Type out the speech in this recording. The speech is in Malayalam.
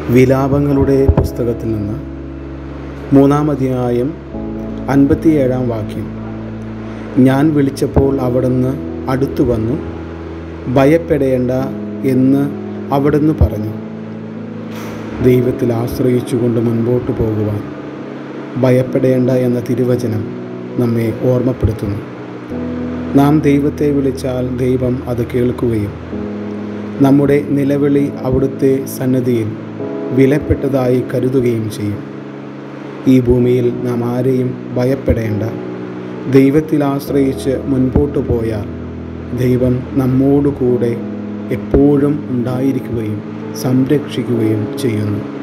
വിലാപങ്ങളുടെ പുസ്തകത്തിൽ നിന്ന് മൂന്നാം അധ്യായം അൻപത്തിയേഴാം വാക്യം ഞാൻ വിളിച്ചപ്പോൾ അവിടുന്ന് അടുത്തു വന്നു ഭയപ്പെടേണ്ട എന്ന് അവിടുന്ന് പറഞ്ഞു ദൈവത്തിൽ ആശ്രയിച്ചുകൊണ്ട് മുൻപോട്ട് പോകുവാൻ ഭയപ്പെടേണ്ട എന്ന തിരുവചനം നമ്മെ ഓർമ്മപ്പെടുത്തുന്നു നാം ദൈവത്തെ വിളിച്ചാൽ ദൈവം അത് കേൾക്കുകയും നമ്മുടെ നിലവിളി അവിടുത്തെ സന്നദ്ധിയിൽ വിലപ്പെട്ടതായി കരുതുകയും ചെയ്യും ഈ ഭൂമിയിൽ നാം ആരെയും ഭയപ്പെടേണ്ട ദൈവത്തിൽ ആശ്രയിച്ച് മുൻപോട്ട് പോയാൽ ദൈവം നമ്മോടുകൂടെ എപ്പോഴും ഉണ്ടായിരിക്കുകയും സംരക്ഷിക്കുകയും ചെയ്യുന്നു